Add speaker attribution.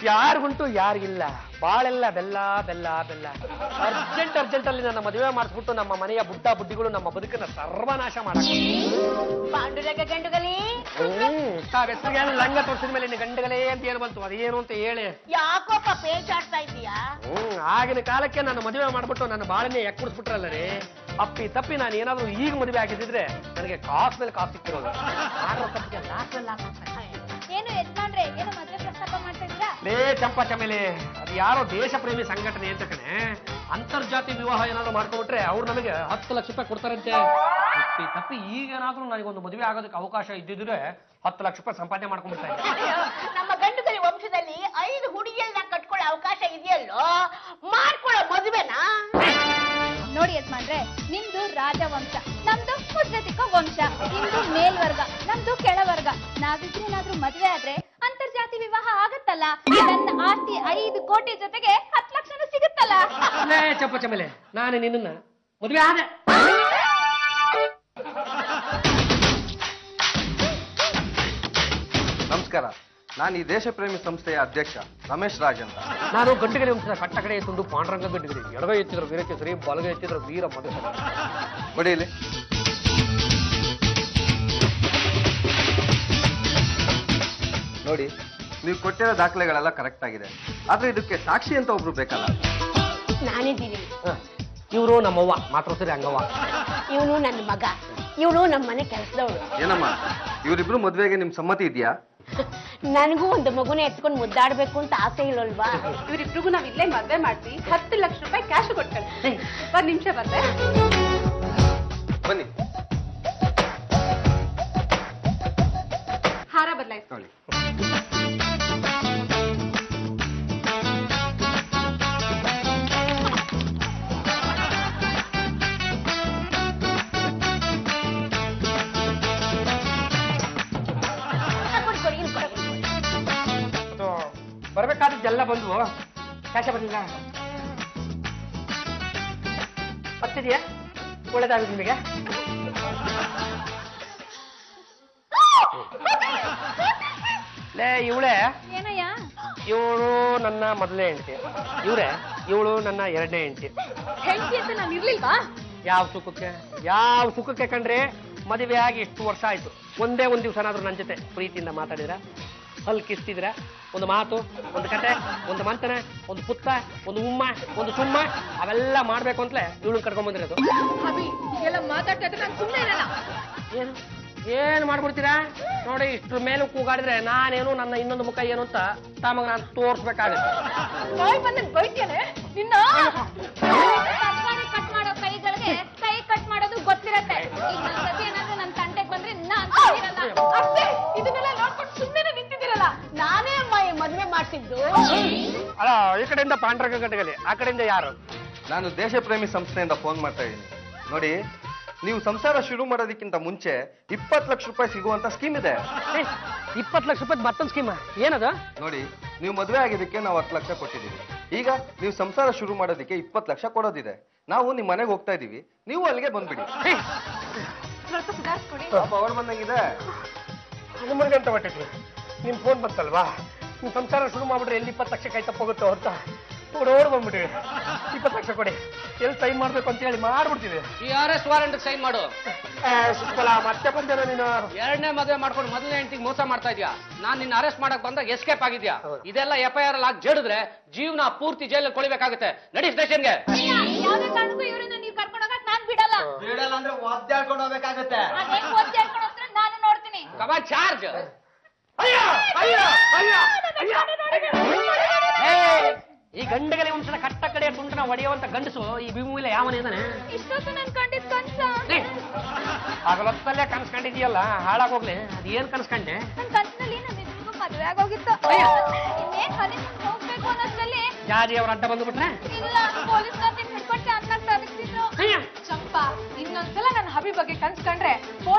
Speaker 1: ಯಾರಿಗುಂಟು ಯಾರಿಗಿಲ್ಲ ಬಾಳೆಲ್ಲ ಬೆಲ್ಲ ಬೆಲ್ಲ ಬೆಲ್ಲ ಅರ್ಜೆಂಟ್ ಅರ್ಜೆಂಟ್ ಅಲ್ಲಿ ನನ್ನ ಮದುವೆ ಮಾಡಿಸ್ಬಿಟ್ಟು ನಮ್ಮ ಮನೆಯ ಬುಡ್ಡ ಬುಡ್ಡಿಗಳು ನಮ್ಮ ಬದುಕನ್ನ ಸರ್ವನಾಶ ಮಾಡಕ್
Speaker 2: ಪಾಂಡುರಂಗ ಗಂಡುಗಲಿ
Speaker 1: ಹ್ಮ್ ತಾವ್ ಹೆಸರಿಗೆ ಲಂಗ ತೋರಿಸಿದ ಮೇಲೆ ನಿನ್ನ ಗಂಡಗಳೇ ಅಂತ ಏನು ಬಂತು ಅದೇನು ಅಂತ ಹೇಳಿ
Speaker 2: ಯಾಕೋಪ್ಪ ಪೇಚಾಡ್ತಾ ಇದೀಯಾ
Speaker 1: ಹ್ಮ್ ಆಗಿನ ಕಾಲಕ್ಕೆ ನಾನು ಮದುವೆ ಮಾಡ್ಬಿಟ್ಟು ನನ್ನ ಬಾಳನ್ನೇ ಎಕ್ಕುಡಿಸ್ಬಿಟ್ರಲ್ಲ ರೀ ಅಪ್ಪಿ ತಪ್ಪಿ ನಾನು ಏನಾದ್ರೂ ಈಗ ಮದುವೆ ಆಗಿದ್ದಿದ್ರೆ ನನಗೆ ಕಾಸ್ ಮೇಲೆ ಕಾಸ್ ಸಿಕ್ತಿರೋದು ಆಗೋ ತಪ್ಪಿಗೆ ಲಾಸ್ ಮೇಲೆ ಲಾಸ್ ಆಗ್ತಾ ಇದೆ.
Speaker 3: ಏನು ಯಜಮಾನ್ರೆ ಏನು ಮದ್ವೆ ಪ್ರಸ್ತಾಪ ಮಾಡ್ತಾ ಇದ್ದೀರಾ
Speaker 1: ಲೇ ಚಂಪಾ ಚಮೇಲಿ ಅದು ಯಾರೋ ದೇಶ ಪ್ರೇಮಿ ಸಂಘಟನೆ ಅಂತ ಕಣೆ ಅಂತರ್ಜಾತಿ ವಿವಾಹ ಏನಾದ್ರು ಮಾಡ್ಕೊಂಡ್ಬಿಟ್ರೆ ಅವ್ರು ನಮಗೆ ಹತ್ತು ಲಕ್ಷ ರೂಪಾಯಿ ಕೊಡ್ತಾರಂತೆ ತಪ್ಪಿ ತಪ್ಪಿ ಈಗ ಏನಾದ್ರೂ ನನಗೊಂದು ಮದುವೆ ಆಗೋದಕ್ಕೆ ಅವಕಾಶ ಇದ್ದಿದ್ರೆ ಹತ್ತು ಲಕ್ಷ ರೂಪಾಯಿ ಸಂಪಾದನೆ ಮಾಡ್ಕೊಂಡ್ಬಿಡ್ತಾ ಇದ್ದೆ
Speaker 2: ನಮ್ಮ ಗಂಡುಗಲಿ ವಂಶದಲ್ಲಿ ಐದು ಹುಡುಗಿಯನ್ನ ಕಟ್ಕೊಳ್ಳೋ ಅವಕಾಶ ಇದೆಯಲ್ಲೋ ಮಾಡ್ಕೊಳ್ಳೋ ಮದುವೆನಾ
Speaker 3: ನೋಡಿ ಯಜಮಾನ್ರೆ ನಿಮ್ದು ರಾಜವಂಶ ನಮ್ದು ಮುದ್ರತಿಕ ವಂಶ ನಿಮ್ದು ಮೇಲ್ವರ್ಗ ನಮ್ದು ಕೆಳವರ್ಗ ನಾವಿಬ್ರೇನಾದ್ರೂ ಮದ್ವೆ ಆದ್ರೆ ಅಂತರ್ಜಾತಿ ವಿವಾಹ ಆಗತ್ತಲ್ಲ ನನ್ನ ಆಸ್ತಿ ಐದು ಕೋಟಿ ಜೊತೆಗೆ ಹತ್ತು ಲಕ್ಷನೂ ಸಿಗುತ್ತಲ್ಲ
Speaker 1: ಲೇ ಚಂಪಾ ಚಮೇಲಿ ನಾನು ನಿನ್ನ ಮದುವೆ ಆದೆ
Speaker 4: ನಮಸ್ಕಾರ ನಾನು ಈ ದೇಶ ಪ್ರೇಮಿ ಸಂಸ್ಥೆಯ ಅಧ್ಯಕ್ಷ ರಮೇಶ್ ರಾಜ್ ಅಂತ
Speaker 1: ನಾನು ಗಂಟೆಗಡೆ ವಂಶದ ಕಟ್ಟ ಕಡೆ ತುಂಡು ಪಾಂಡ್ರಂಗ ಗಂಟೆಗಡೆ ಎಡಗ ಎತ್ತಿದ್ರು ವೀರಕೇಸರಿ ಬಲಗ ಎತ್ತಿದ್ರು ವೀರ ಮಧುಸೂದನ
Speaker 4: ಬಡಿಯಲ್ಲಿ ನೋಡಿ ನೀವು ಕೊಟ್ಟಿರೋ ದಾಖಲೆಗಳೆಲ್ಲ ಕರೆಕ್ಟ್ ಆಗಿದೆ ಆದ್ರೆ ಇದಕ್ಕೆ ಸಾಕ್ಷಿ ಅಂತ ಒಬ್ರು ಬೇಕಲ್ಲ
Speaker 2: ನಾನಿದ್ದೀನಿ
Speaker 1: ಇವರು ನಮ್ಮವ್ವ ಮಾತೃಶ್ರೀ ಹಂಗವ್ವ
Speaker 2: ಇವನು ನನ್ನ ಮಗ ಇವನು ನಮ್ಮ ಮನೆ ಕೆಲಸದವಳು
Speaker 4: ಏನಮ್ಮ ಇವರಿಬ್ರು ಮದ್ವೆಗೆ ನಿಮ್ ಸಮ್ಮತಿ ಇದೆಯಾ
Speaker 2: ನನಗೂ ಒಂದು ಮಗುನ ಎತ್ಕೊಂಡು ಮುದ್ದಾಡ್ಬೇಕು ಅಂತ ಆಸೆ ಇಲ್ಲಲ್ವಾ
Speaker 5: ಇವರಿಬ್ರಿಗೂ ನಾವ್ ಇಲ್ಲೇ ಮದ್ವೆ ಮಾಡ್ಸಿ ಹತ್ತು ಲಕ್ಷ ರೂಪಾಯಿ ಕ್ಯಾಶ್ ಕೊಟ್ಕೊಳ್ಳಿ ಒಂದ್ ನಿಮಿಷ ಬಂದೆ
Speaker 4: ಬನ್ನಿ
Speaker 5: ಹಾರ ಬದಲಾಯಿಸಿ
Speaker 4: ನೋಡಿ
Speaker 2: ಕೊಡಿ ಕೊಡಿ ಇಲ್ಲಿ ಕೊಡಿ, ಕೊಡಿ, ಕೊಡಿ.
Speaker 1: ಅದು ಬರ್ಬೇಕಾದದ್ದೆಲ್ಲ ಬಂದ್ವು ಕ್ಯಾಶ ಬಂದಿಲ್ಲ ಬರ್ತಿದ್ಯಾ ಒಳ್ಳೇದಾಗುತ್ತೆ ನಿಮಗೆ ಲೇ ಇವಳೆ
Speaker 3: ಏನಯ್ಯ
Speaker 1: ಇವಳು ನನ್ನ ಮೊದಲನೇ ಹೆಂಡತಿ ಇವರೇ ಇವಳು ನನ್ನ ಎರಡನೇ ಹೆಂಡತಿ
Speaker 3: ಹೆಂಡತಿ ಅಂತ ನಾನು ಇರ್ಲಿಲ್ವಾ
Speaker 1: ಯಾವ ಸುಖಕ್ಕೆ ಯಾವ ಸುಖಕ್ಕೆ ಕಂಡ್ರೆ ಮದುವೆ ಆಗಿ ಎಷ್ಟು ವರ್ಷ ಆಯ್ತು ಒಂದೇ ಒಂದ್ ದಿವಸನಾದ್ರೂ ನನ್ನ ಜೊತೆ ಪ್ರೀತಿಯಿಂದ ಮಾತಾಡಿದ್ರ ಹಲ್ ಕಿಸ್ತಿದ್ರ ಒಂದು ಮಾತು ಒಂದು ಕತೆ ಒಂದು ಮಂತನ ಒಂದು ಪುತ್ತ ಒಂದು ಉಮ್ಮ ಒಂದು ಸುಮ್ಮ ಅವೆಲ್ಲ ಮಾಡ್ಬೇಕು ಅಂತಲೇ ಇವಳು ಕರ್ಕೊಂಡ್ ಬಂದಿರೋದು
Speaker 3: ಹಬಿ ಎಲ್ಲ ಮಾತಾಡ್ತಾ ಇದ್ರೆ ನಾನು ಸುಮ್ಮನೆ ಇರಲ್ಲ
Speaker 1: ಏನು ಏನ್ ಮಾಡ್ಬಿಡ್ತೀರಾ ನೋಡಿ ಇಷ್ಟ್ರ ಮೇಲೆ ಕೂಗಾಡಿದ್ರೆ ನಾನೇನು ನನ್ನ ಇನ್ನೊಂದು ಮುಖ ಏನು ಅಂತ ತಮಗ ನಾನು ತೋರ್ಸ್ಬೇಕಾಗುತ್ತೆ
Speaker 3: ಬಾಯ್ ಬಂದಂಗ್ ಬೈದ್ಯಾನೆ ನಿನ್ನ ತರಕಾರಿ ಕಟ್ ಮಾಡೋ ಕೈಗಳಿಗೆ ಕೈ ಕಟ್ ಮಾಡೋದು ಗೊತ್ತಿರತ್ತೆ ಈಗ ನನ್ ಸತಿ ಏನಾದ್ರೂ ನನ್ ತಂಟೆಗ್ ಬಂದ್ರೆ ನಾನ್ ಸುಮ್ನಿರಲ್ಲ. ಅಷ್ಟೇ ಇದನ್ನೆಲ್ಲ ನೋಡ್ಕೊಂಡು ಸುಮ್ಮನೆ ನಿಂತಿದ್ದೀರಲ್ಲ
Speaker 2: ನಾನೇ ಅಮ್ಮ ಈ ಮದುವೆ ಮಾಡ್ತಿದ್ದು
Speaker 1: ಅಲ್ಲ ಈ ಕಡೆಯಿಂದ ಪಾಂಡ್ರಂಗ ಗಂಟೆಗಲಿ ಆ ಕಡೆಯಿಂದ ಯಾರು
Speaker 4: ನಾನು ದೇಶ ಪ್ರೇಮಿ ಸಂಸ್ಥೆಯಿಂದ ಫೋನ್ ಮಾಡ್ತಾ ಇದ್ದೀನಿ ನೋಡಿ ನೀವು ಸಂಸಾರ ಶುರು ಮಾಡೋದಕ್ಕಿಂತ ಮುಂಚೆ ಇಪ್ಪತ್ತು ಲಕ್ಷ ರೂಪಾಯಿ ಸಿಗುವಂತ ಸ್ಕೀಮ್ ಇದೆ
Speaker 1: ಇಪ್ಪತ್ತು ಲಕ್ಷ ರೂಪಾಯಿ ಮತ್ತೊಂದು ಸ್ಕೀಮ್ ಏನದು
Speaker 4: ನೋಡಿ ನೀವು ಮದುವೆ ಆಗಿದ್ದಕ್ಕೆ ನಾವು ಹತ್ತು ಲಕ್ಷ ಕೊಟ್ಟಿದ್ದೀವಿ ಈಗ ನೀವು ಸಂಸಾರ ಶುರು ಮಾಡೋದಕ್ಕೆ ಇಪ್ಪತ್ತು ಲಕ್ಷ ಕೊಡೋದಿದೆ ನಾವು ನಿಮ್ಮ ಮನೆಗೆ ಹೋಗ್ತಾ ಇದೀವಿ ನೀವು ಅಲ್ಲಿಗೆ ಬಂದ್ಬಿಡಿ
Speaker 5: ಸ್ವಲ್ಪ ಸುಧಾರಿಸ್ಕೊಡಿ
Speaker 4: ಪಾಪ ಅವ್ರು ಬಂದಂಗಿದೆ
Speaker 1: ನಿಮ್ಮನ್ಗೆ ಅಂತ ಹೊಟ್ಟಿದ್ವಿ ನಿಮ್ ಫೋನ್ ಬಂತಲ್ವಾ ನಿಮ್ ಸಂಸಾರ ಶುರು ಮಾಡ್ಬಿಟ್ರೆ ಎಲ್ಲಿ ಇಪ್ಪತ್ತು ಲಕ್ಷ ಕೈ ತಪ್ಪೋಗುತ್ತೋ ಅಂತ ಓಡೋಡ್ ಬಂದ್ಬಿಟ್ಟಿವಿ ಇಪ್ಪತ್ತು ಲಕ್ಷ ಕೊಡಿ ಎಲ್ಲಿ ಸೈನ್ ಮಾಡ್ಬೇಕು ಅಂತ ಹೇಳಿ ಮಾಡ್ಬಿಡ್ತೀವಿ
Speaker 6: ಈ ಆರ್ ಎಸ್ ವಾರಂಟ್ ಸೈನ್ ಮಾಡು
Speaker 1: ಸುತ್ತಲ ಮತ್ತೆ ಬಂದೇನೋ ನೀನು
Speaker 6: ಎರಡನೇ ಮದುವೆ ಮಾಡ್ಕೊಂಡು ಮೊದಲನೇ ಹೆಂಡತಿಗೆ ಮೋಸ ಮಾಡ್ತಾ ಇದೀಯಾ ನಾನ್ ನಿನ್ನ ಅರೆಸ್ಟ್ ಮಾಡಕ್ ಬಂದಾಗ ಎಸ್ಕೇಪ್ ಆಗಿದ್ಯಾ ಇದೆಲ್ಲ ಎಫ್ ಐ ಆರ್ ಅಲ್ಲಿ ಹಾಕಿ ಜಡಿದ್ರೆ ಜೀವನ ಪೂರ್ತಿ ಜೈಲಲ್ಲಿ ಕೊಳಿಬೇಕಾಗುತ್ತೆ ನಡಿ ಸ್ಟೇಷನ್ಗೆ
Speaker 3: ಯಾವ್ದೇ ಕಾರಣಕ್ಕೂ ಇವ್ರನ್ನ ನೀವು ಕರ್ಕೊಂಡು ಹೋಗಕ್ ನಾನ್ ಬಿಡಲ್ಲ
Speaker 7: ಬಿಡಲ್ಲ ಅಂದ್ರೆ ಒದ್ದಾಡ್ಕೊಂಡು ಹೋಗ್ಬೇಕಾಗತ್ತೆ
Speaker 3: ಅದೇನ್ ಒದ್ದೆ ಹೇಳ್ಕೊಂಡು ಹೋಗ್ತಾರೆ ನಾನು ನೋಡ್ತೀನಿ
Speaker 6: ಕಮಾನ್ ಚಾರ್ಜ್
Speaker 1: ಅಯ್ಯ ಅಯ್ಯ ಅಯ್ಯ ಅಯ್ಯ ಏ, ಈ ಗಂಡಗಲಿ ವಂಶದ ಕಟ್ಟ ಕಡೆಯ ತುಂಟನ ಹೊಡೆಯುವಂತ ಗಂಡಸು ಈ ಭೂಮಿಲಿ ಯಾವನ ಇದ್ದಾನೆ
Speaker 3: ಇಷ್ಟೊತ್ತು ನನ್ ಕಂಡಿದ್ ಕನ್ಸ
Speaker 1: ಏ, ಹಗಲೊತ್ತಲ್ಲೇ ಕನ್ಸ್ಕೊಂಡಿದೀಯಲ್ಲ ಹಾಳಾಗೋಗ್ಲಿ ಅದೇನ್ ಕನ್ಸ್ಕೊಂಡೆ
Speaker 3: ನನ್ ಕನ್ಸಿನಲ್ಲಿ ನನ್ನ ಇಬ್ರಿಗೂ ಮದ್ವೆ ಆಗೋಗಿತ್ತು ಇನ್ನೇನ್ ಹನಿಮೂನ್ ಹೋಗ್ಬೇಕು ಅನ್ನೋದ್ರಲ್ಲಿ
Speaker 1: ಜಾರಿ ಅವ್ರ ಅಡ್ಡ ಬಂದ್ಬಿಟ್ರೆ
Speaker 3: ಇಲ್ಲ ಪೊಲೀಸ್ ಹಿಡ್ಕೊಟ್ಟೆ ಅನ್ನಕ್ ತರಗ್ತಿದ್ರು
Speaker 1: ಅಯ್ಯ
Speaker 5: ಚಂಪಾ ಇನ್ನೊಂದ್ಸಲ ನನ್ನ ಹಬಿ ಬಗ್ಗೆ ಕನ್ಸ್ಕೊಂಡ್ರೆ